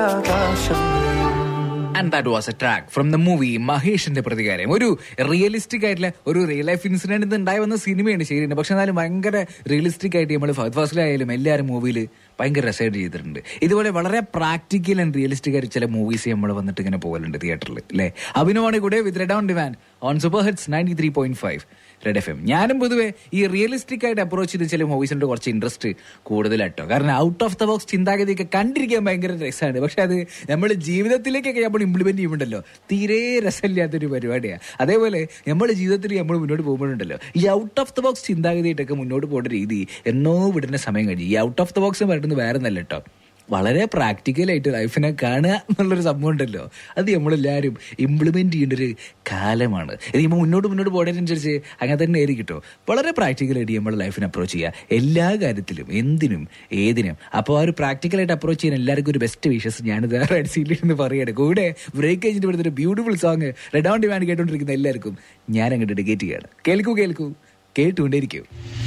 Neelakasham and that was a track from the movie മഹേഷിന്റെ പ്രതികാരം ഒരു റിയലിസ്റ്റിക് ആയിട്ടുള്ള ഒരു റിയൽ ലൈഫ് ഇൻസിഡന്റ് ഉണ്ടായി വന്ന സിനിമയാണ് ശരിയാണ് പക്ഷെ എന്നാലും ഭയങ്കര റിയലിസ്റ്റിക് ആയിട്ട് നമ്മൾ ഫഹദ് ഫാസിലായാലും എല്ലാവരും മൂവിയിൽ ഭയങ്കര രസമായിട്ട് ചെയ്തിട്ടുണ്ട് ഇതുപോലെ വളരെ പ്രാക്ടിക്കൽ ആൻഡ് റിയലിസ്റ്റിക് ആയിട്ട് ചില മൂവീസ് നമ്മൾ വന്നിട്ട് ഇങ്ങനെ പോകലുണ്ട് തിയേറ്ററിൽ അല്ലേ അഭിനവാണ് കൂടെ with red on demand on super hits ninety three point five red F M ഞാനും പൊതുവെ ഈ റിയലിസ്റ്റിക് ആയിട്ട് അപ്രോച്ച് ചെയ്ത് ചില മൂവീസിന്റെ കുറച്ച് ഇൻട്രസ്റ്റ് കൂടുതലാട്ടോ കാരണം ഔട്ട് ഓഫ് ദ ബോക്സ് ചിന്താഗതിയൊക്കെ കണ്ടിരിക്കാൻ ഭയങ്കര രസമാണ് പക്ഷെ അത് നമ്മൾ ജീവിതത്തിലേക്കൊക്കെ നമ്മൾ ഇംപ്ലിമെന്റ് ചെയ്യുമ്പോണ്ടല്ലോ തീരെ രസമില്ലാത്തൊരു പരിപാടിയാണ് അതേപോലെ നമ്മുടെ ജീവിതത്തിൽ നമ്മൾ മുന്നോട്ട് പോകുമ്പോഴുണ്ടല്ലോ ഈ ഔട്ട് ഓഫ് ദ ബോക്സ് ചിന്താഗതിയായിട്ടൊക്കെ മുന്നോട്ട് പോകേണ്ട രീതി എന്നോ വിടുന്ന സമയം കഴിഞ്ഞു ഈ ഔട്ട് ഓഫ് ദ ബോക്സ് പറയുന്നത് വേറെ ഒന്നല്ല കേട്ടോ വളരെ പ്രാക്ടിക്കലായിട്ട് ലൈഫിനെ കാണുക എന്നുള്ളൊരു സംഭവം ഉണ്ടല്ലോ അത് നമ്മളെല്ലാവരും ഇംപ്ലിമെന്റ് ചെയ്യേണ്ട ഒരു കാലമാണ് ഇത് നമ്മൾ മുന്നോട്ട് മുന്നോട്ട് പോകുന്നതിനനുസരിച്ച് അങ്ങനെ തന്നെ ആയിരിക്കും കേട്ടോ വളരെ പ്രാക്ടിക്കലായിട്ട് നമ്മൾ ലൈഫിനെ അപ്രോച്ച് ചെയ്യുക എല്ലാ കാര്യത്തിലും എന്തിനും ഏതിനും അപ്പോൾ ആ ഒരു പ്രാക്ടിക്കലായിട്ട് അപ്രോച്ച് ചെയ്യാൻ എല്ലാവർക്കും ഒരു ബെസ്റ്റ് വിഷസ് ഞാനിത് റെഡ് സീറ്റിൽ നിന്ന് പറയുകയാണ് കൂടെ ബ്രേക്ക് കഴിഞ്ഞിട്ട് ഇവിടുത്തെ ഒരു beautiful song red on demand കേട്ടോണ്ടിരിക്കുന്ന എല്ലാവർക്കും ഞാൻ അങ്ങോട്ട് ഡെഡിക്കേറ്റ് ചെയ്യാണ് കേൾക്കൂ കേൾക്കൂ കേട്ടുകൊണ്ടേയിരിക്കൂ